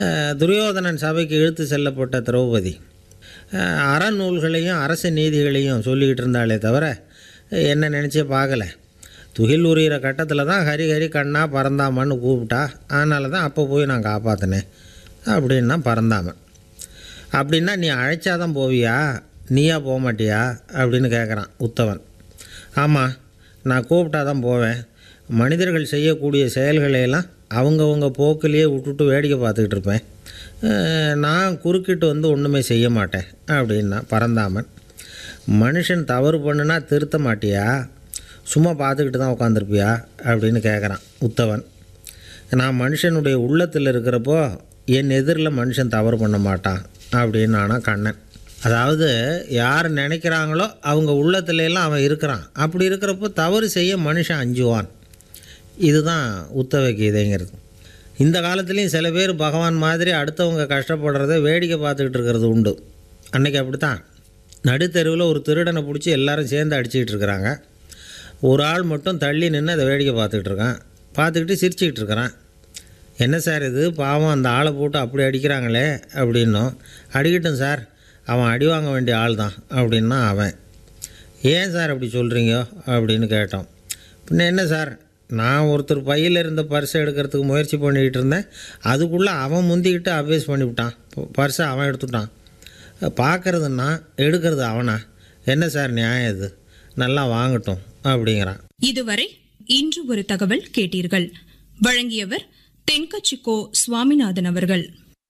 அஹ், துரியோதனன் சபைக்கு இழுத்து செல்லப்பட்ட திரௌபதி அஹ், அறநூல்களையும் அரச நீதிகளையும் சொல்லிக்கிட்டு இருந்தாலே தவிர என்ன நினச்சே பார்க்கல துகில் உரியிற கட்டத்தில் தான் ஹரி ஹரி கண்ணா பறந்தாமன்னு கூப்பிட்டா அதனால தான் அப்போ போய் நான் காப்பாற்றினேன் அப்படின்னா பறந்தாமன் அப்படின்னா நீ அழைச்சாதான் போவியா நீயா போக மாட்டியா அப்படின்னு கேட்குறான் உத்தவன் ஆமாம் நான் கூப்பிட்டா தான் போவேன் மனிதர்கள் செய்யக்கூடிய செயல்களை எல்லாம் அவங்கவங்க போக்கிலேயே விட்டுட்டு வேடிக்கை பார்த்துக்கிட்டு இருப்பேன் அஹ், நான் குறுக்கிட்டு வந்து ஒன்றுமே செய்ய மாட்டேன் அப்படின்னா பறந்தாமன் மனுஷன் தவறு பண்ணுனா திருத்த மாட்டியா சும்மா பார்த்துக்கிட்டு தான் உட்காந்துருப்பியா அப்படின்னு கேட்குறான் உத்தவன் நான் மனுஷனுடைய உள்ளத்தில் இருக்கிறப்போ என் எதிரில் மனுஷன் தவறு பண்ண மாட்டான் அப்படின்னு ஆனால் கண்ணன் அதாவது யார் நினைக்கிறாங்களோ அவங்க உள்ளத்துல எல்லாம் அவன் இருக்கிறான் அப்படி இருக்கிறப்போ தவறு செய்ய மனுஷன் அஞ்சுவான் இதுதான் உத்தவ கீதைங்கிறது இந்த காலத்துலேயும் சில பேர் பகவான் மாதிரி அடுத்தவங்க கஷ்டப்படுறத வேடிக்கை பார்த்துக்கிட்டு இருக்கிறது உண்டு அன்னைக்கு அப்படித்தான் நடுத்தெருவில் ஒரு திருடனை பிடிச்சி எல்லாரும் சேர்ந்து அடிச்சுக்கிட்டு இருக்கிறாங்க ஒரு ஆள் மட்டும் தள்ளி நின்று அதை வேடிக்கை பார்த்துக்கிட்டு இருக்கான் பார்த்துக்கிட்டு சிரிச்சுக்கிட்டு இருக்கிறான் என்ன சார் இது பாவம் அந்த ஆளை போட்டு அப்படி அடிக்கிறாங்களே அப்படின்னோம் அடிக்கட்டும் சார் அவன் அடி வாங்க வேண்டிய ஆள் தான் அப்படின்னா அவன் ஏன் சார் அப்படி சொல்கிறீங்க அப்படின்னு கேட்டோம் பின்ன என்ன சார் நான் ஒருத்தர் பையில் இருந்த பர்ஸை எடுக்கிறதுக்கு முயற்சி பண்ணிக்கிட்டு இருந்தேன் அதுக்குள்ளே அவன் முந்திக்கிட்டு அபேஸ் பண்ணிவிட்டான் பர்ஸை அவன் எடுத்துட்டான் பார்க்குறதுன்னா எடுக்கிறது அவனா என்ன சார் நியாயம் இது நல்லா வாங்கட்டும் அப்படிங்கிறான் இதுவரை இன்று ஒரு தகவல் கேட்டீர்கள் வழங்கியவர் தென்கச்சிக்கோ சுவாமிநாதன் அவர்கள்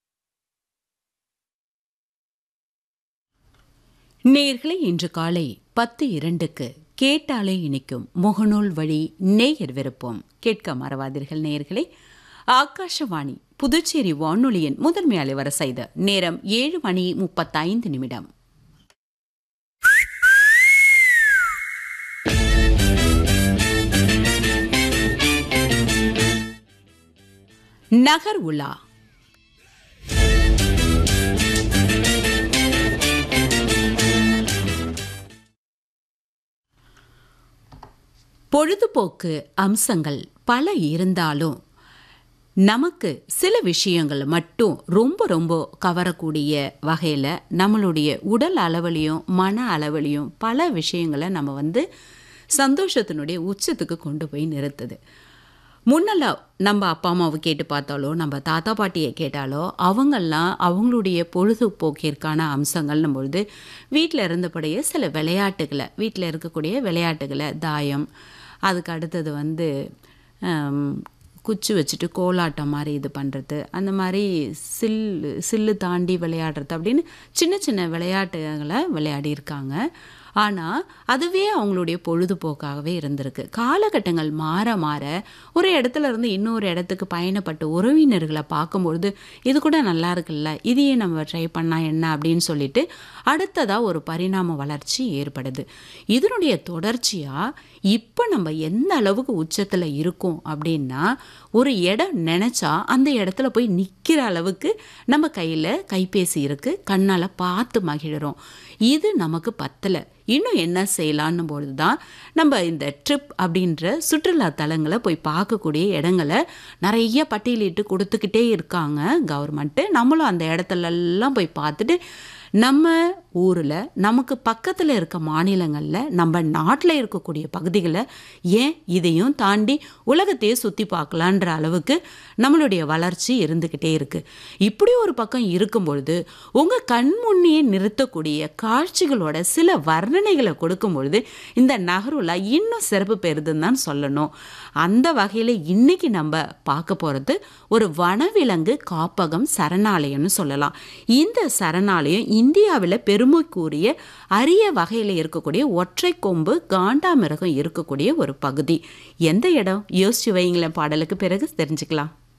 நேர்களை இன்று காலை பத்து இரண்டுக்கு கேட்டாலே இனிக்கும் முகநூல் வழி நேயர் விருப்பம் கேட்க மறவாதீர்கள் நேயர்களே ஆகாஷவாணி புதுச்சேரி வானொலியின் முதன்மை அலைவர செய்த நேரம் ஏழு மணி முப்பத்தைந்து நிமிடம் நகர் உலா பொழுதுபோக்கு அம்சங்கள் பல இருந்தாலும் நமக்கு சில விஷயங்கள் மட்டும் ரொம்ப ரொம்ப கவரக்கூடிய வகையில் நம்மளுடைய உடல் அளவுலையும் மன அளவுலையும் பல விஷயங்களை நம்ம வந்து சந்தோஷத்தினுடைய உச்சத்துக்கு கொண்டு போய் நிறுத்துது முன்னெல்லாம் நம்ம அப்பா அம்மாவை கேட்டு பார்த்தாலோ நம்ம தாத்தா பாட்டியை கேட்டாலோ அவங்கெல்லாம் அவங்களுடைய பொழுதுபோக்கிற்கான அம்சங்கள்னும் பொழுது வீட்டில் இருந்தபடியே சில விளையாட்டுகளை வீட்டில் இருக்கக்கூடிய விளையாட்டுகளை தாயம் அதுக்கு அடுத்தது வந்து ஆம், குச்சி வச்சுட்டு கோலாட்டம் மாதிரி இது பண்ணுறது அந்த மாதிரி சில்லு சில்லு தாண்டி விளையாடுறது அப்படின்னு சின்ன சின்ன விளையாட்டுகளை விளையாடியிருக்காங்க ஆனால் அதுவே அவங்களுடைய பொழுதுபோக்காகவே இருந்திருக்கு காலகட்டங்கள் மாற மாற ஒரு இடத்துல இருந்து இன்னொரு இடத்துக்கு பயணப்பட்டு உறவினர்களை பார்க்கும்பொழுது இது கூட நல்லா இருக்குல்ல இதையே நம்ம ட்ரை பண்ணால் என்ன அப்படின்னு சொல்லிட்டு அடுத்ததாக ஒரு பரிணாம வளர்ச்சி ஏற்படுது இதனுடைய தொடர்ச்சியாக இப்போ நம்ம எந்த அளவுக்கு உச்சத்தில் இருக்கோம் அப்படின்னா ஒரு இடம் நினச்சா அந்த இடத்துல போய் நிற்கிற அளவுக்கு நம்ம கையில் கைபேசி இருக்குது கண்ணால் பார்த்து மகிழறோம் இது நமக்கு பத்தலை இன்னும் என்ன செய்யலான்னு பொழுது தான் நம்ம இந்த ட்ரிப் அப்படின்ற சுற்றுலா தலங்களை போய் பார்க்கக்கூடிய இடங்களை நிறைய பட்டியலிட்டு கொடுத்துக்கிட்டே இருக்காங்க கவர்மெண்ட்டு நம்மளும் அந்த இடத்துல எல்லாம் போய் பார்த்துட்டு நம்ம ஊரில் நமக்கு பக்கத்தில் இருக்க மாநிலங்களில் நம்ம நாட்டில் இருக்கக்கூடிய பகுதிகளை ஏன் இதையும் தாண்டி உலகத்தையே சுற்றி பார்க்கலான்ற அளவுக்கு நம்மளுடைய வளர்ச்சி இருந்துக்கிட்டே இருக்குது இப்படி ஒரு பக்கம் இருக்கும் பொழுது உங்கள் கண் முன்னே நிறுத்தக்கூடிய காட்சிகளோட சில வர்ணனைகளை கொடுக்கும் பொழுது இந்த நகருலா இன்னும் சிறப்பு பெறுதுன்னு தான் சொல்லணும் அந்த வகையில் இன்னைக்கு நம்ம பார்க்க போகிறது ஒரு வனவிலங்கு காப்பகம் சரணாலயம்னு சொல்லலாம் இந்த சரணாலயம் இந்தியாவில் பெருமைக்குரிய அரிய வகையில் இருக்கக்கூடிய ஒற்றை கொம்பு காண்டாமிருகம் இருக்கக்கூடிய ஒரு பகுதி எந்த இடம் யோசிச்சு வைங்களேன் பாடலுக்கு பிறகு தெரிஞ்சுக்கலாம்